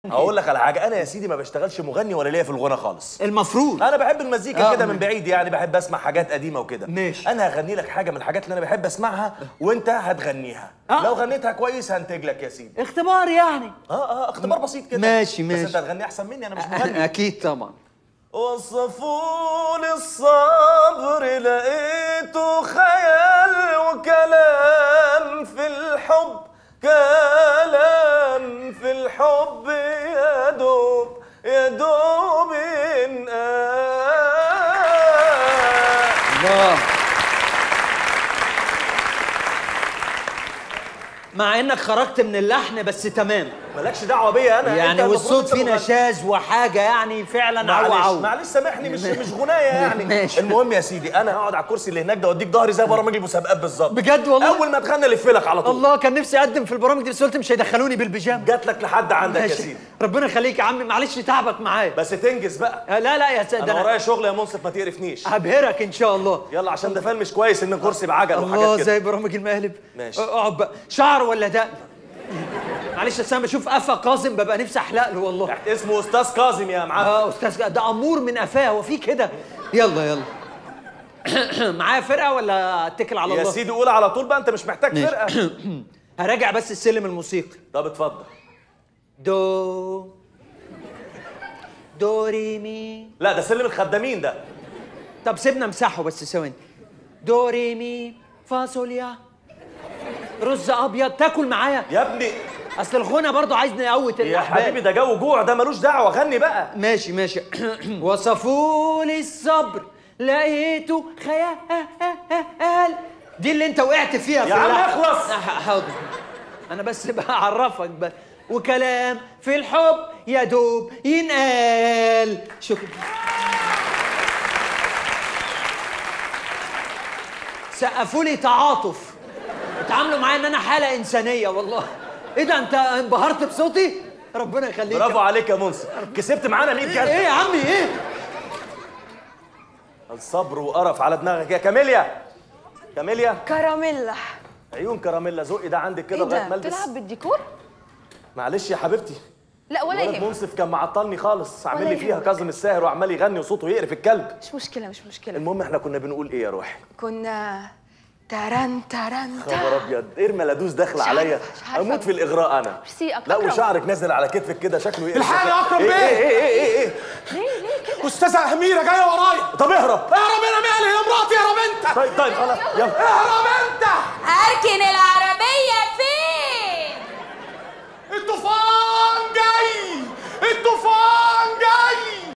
اقول لك على حاجه انا يا سيدي ما بشتغلش مغني ولا ليا في الغنى خالص المفروض انا بحب المزيكا آه. كده من بعيد يعني بحب اسمع حاجات قديمه وكده ماشي. انا هغني لك حاجه من الحاجات اللي انا بحب اسمعها وانت هتغنيها آه. لو غنيتها كويس هنتج لك يا سيدي اختبار يعني اه اه اختبار بسيط كده ماشي، بس ماشي. انت هتغني احسن مني انا مش مغني اكيد طبعا وصفوا لي الصبر لقيته خيال وكلام في الحب كلام في الحب يا دوب يا دوب ينقال الله مع انك خرجت من اللحن بس تمام مالكش دعوه بيا انا يعني أنت المفروض والصوت أنت فيه مغني. نشاز وحاجه يعني فعلا عو معلش عو معلش سامحني مش مش غنايه يعني ماشي. المهم يا سيدي انا هقعد على الكرسي اللي هناك ده واديك ظهري زي برامج المسابقات بالظبط بجد والله؟ اول ما تغني الف لك على طول الله كان نفسي اقدم في البرامج دي بس قلت مش هيدخلوني بالبيجامه جات لك لحد عندك يا ماشي. سيدي ربنا يخليك يا عمي معلش تعبك معايا بس تنجز بقى آه، لا لا يا سيد انا انا ورايا شغل يا منصف ما تقرفنيش هبهرك ان شاء الله يلا عشان ده فيلم مش كويس ان الكرسي بعجل الله وحاجات كده زي برامج المقالب ماشي. اقعد بقى شعر ولا دقن معلش بس انا بشوف قفا قاسم ببقى نفسي احلق له والله تحت اسمه استاذ كاظم يا معفن اه استاذ ده امور من قفاه هو في كده يلا يلا معايا فرقه ولا اتكل على يا الله سيدي قول على طول بقى انت مش محتاج ماشي. فرقه هراجع بس السلم الموسيقي طب اتفضل دو دو ري مي لا ده سلم الخدامين ده طب سيبنا امسحه بس ثواني دو ري مي فاصوليا رز ابيض تاكل معايا يا ابني اصل الغنى برضو عايز نقوت يا الاحباب حبيبي ده جو جوع ده ملوش دعوه غني بقى ماشي ماشي وصفوا لي الصبر لقيته خيال دي اللي انت وقعت فيها في يا عم اللحن. اخلص. آه، حاضر انا بس بعرفك بس وكلام في الحب يا دوب ينقال شكرا سقفوا لي تعاطف اتعاملوا معايا ان انا حاله انسانيه والله ايه ده انت انبهرت بصوتي ربنا يخليك برافو عليك يا منصف كسبت معانا 100 ايه جنيه يا عمي ايه الصبر وقرف على دماغك يا كاميليا كاميليا كراميلا عيون كراميلا زقي ده عندك كده ايه لغايه ده ما البس بتلعب بالديكور معلش يا حبيبتي لا ولا الولد يهمك منصف كان معطلني خالص عامل ولا لي فيها يهمك. كاظم الساهر وعمال يغني وصوته يقرف الكلب مش مشكله مش مشكله المهم احنا كنا بنقول ايه يا روحي كنا تران تران خبر ابيض ايه الملادوس داخله مش عارفة- عليا مش عارفة. اموت في الاغراء انا ميرسي، أك- لا أكرم. وشعرك نازل على كتفك كده شكله يقرف الحقني يا أكرم ايه بيه. ايه ايه ايه ايه ليه ليه كده استاذه اميره جايه ورايا طب اهرب اهرب انا مالي يا مراتي اهرب انت طيب طيب خلاص يلا اهرب انت اركن العربية